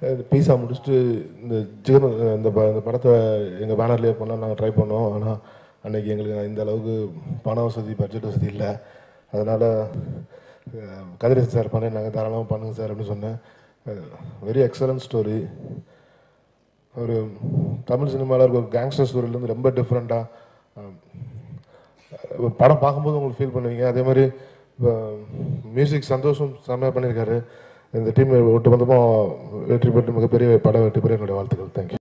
இந்த பீஸா முடிச்சுட்டு இந்த சிக்கன் இந்த ப- இந்த படத்தை எங்கள் பேனர்லேயே பண்ணால் நாங்கள் ட்ரை பண்ணோம் ஆனால் அன்னைக்கு எங்களுக்கு இந்த அளவுக்கு பண வசதி பட்ஜெட் வசதி இல்லை அதனால் கதிரேசன் சார் பண்ணேன் நாங்கள் தாராளமாக பண்ணுங்க சார் அப்படின்னு சொன்னேன் வெரி எக்ஸலன்ட் ஸ்டோரி ஒரு தமிழ் சினிமாவில் இருக்க ஒரு கேங்ஸ்டர் ஸ்டோரியிலேருந்து ரொம்ப டிஃப்ரெண்ட்டாக படம் பார்க்கும்போது உங்களுக்கு ஃபீல் பண்ணுவீங்க அதே மாதிரி மியூசிக் சந்தோஷம் செம்மையாக பண்ணியிருக்காரு இந்த டீம் ஒட்டுமொத்தமாக வெற்றி பெற்று மிகப்பெரிய படம் வெற்றி பெற என்னுடைய வாழ்த்துக்கள் தேங்க்யூ